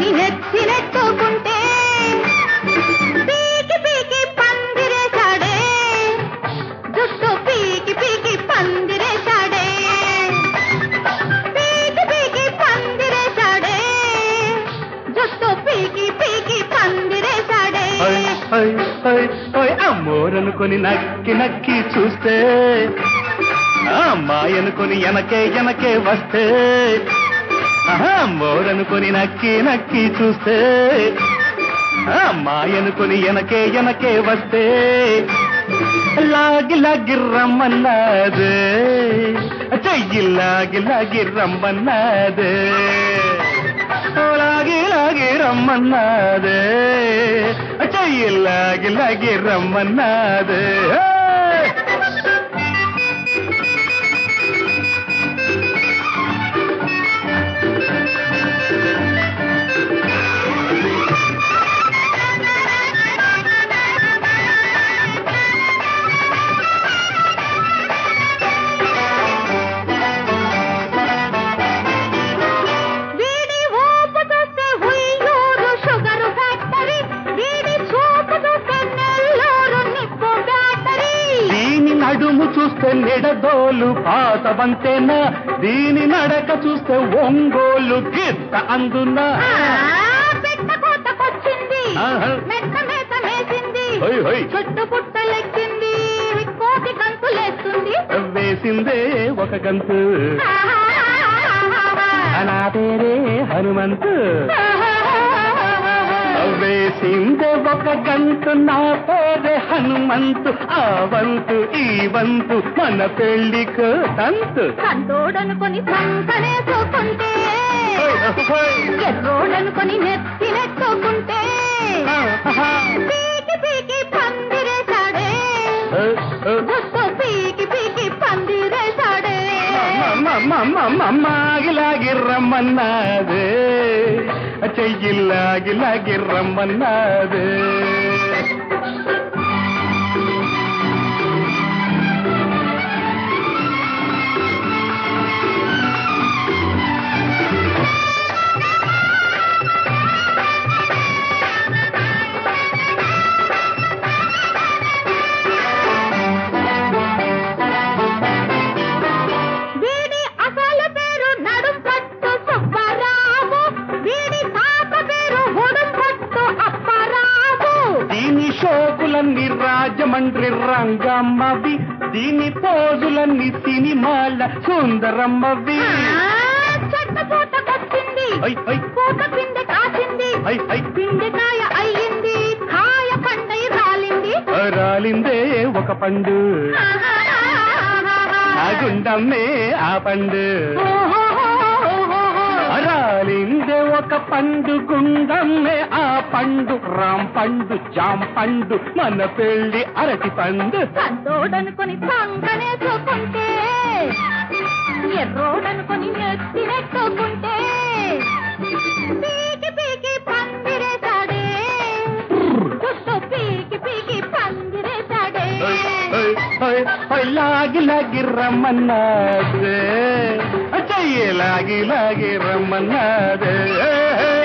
కొని నెత్తి నెట్టుకుంటే పీకి పీకి పందిరేశాడే జుట్టు పీకి పీకి పందిరేశాడే పీకి పీకి పందిరేశాడే జుట్టు పీకి పీకి పందిరేశాడే హై, హై, హై, హై, అమ్మోరనుకొని నక్కి నక్కి చూస్తే ఆ అమ్మాయి అనుకొని ఎనకే ఎనకే వస్తే ఆహా, అమ్మోరనుకొని నక్కి నక్కి చూస్తే ఆ అమ్మాయి అనుకొని ఎనకే ఎనకే వస్తే లాగి లాగి రమ్మన్నదే చెయ్యి లాగి లాగి రమ్మన్నదే లాగి లాగి రమ్మన్నదే చెయ్యి లాగి లాగి రమ్మన్నదే వీడి ఊపు చూస్తే ఉయ్యూరు షుగరు ఫ్యాక్టరీ వీడి చూపు చూస్తే నెల్లూరు నిప్పు బ్యాటరీ దీని నడుము చూస్తే నిడదోలు పాత వంతెన దీని నడక చూస్తే ఒంగోలు గిత్త అందున పెట్ట కోతకొచ్చింది ఆహా. మెత్త మేత మేసింది హొయ్ హొయ్ చుట్టు పుట్టలెక్కింది కోటి గంతులేస్తుంది వేసిందే ఒక గంతు నా పేరే హనుమంతు వేసిందే ఒక గంతు నా పేరే హనుమంతు ఆ వంతు ఈ వంతు మన పెళ్లికు తంతు కంటోడనుకొని సంకనేసుకుంటే హొయ్, హొయ్. ఎర్రోడనుకొని నెత్తి నెట్టుకుంటే పీకి పీకి పందిరేశాడే గుట్టు పీకి పీకి పందిరేశాడే మాగిలాగి రమ్మన్నదే చెయ్యిలాగి లాగి రమ్మన్నదే వీడి అసలు పేరు నడుం పట్టు సుబ్బారావు వీడి తాత పేరు ఉడుం పట్టు అప్పారావు దీని షోకులన్నీ రాజమండ్రి రంగమ్మవి దీని పోజులన్నీ సినిమాల సుందరమ్మవి చెట్ట పూటకొచ్చింది ఐ, ఐ, పూట పిందె కాసింది ఐ, ఐ, పిందెకాయ అయ్యింది కాయ పండై రాలింది రాలిందే ఒక పండు ఆ గుండమ్మే ఆ పండు రాలిందే ఒక పండు గుండమ్మే ఆ పండు రామ్ పండు జామ్ పండు మన పెళ్లి అరటి పండు సంతోడనుకొని సంకనేసుకుంటే ఎర్రోడనుకొని నెత్తి నెట్టుకుంటే పీకి పీకి పందిరేశాడే చుట్టూ పీకి పీకి పందిరేశాడే ఓయ్, ఓయ్, ఓయ్, లాగి లాగి రమ్మన్నదే చెయ్యి లాగి లాగి రమ్మన్నదే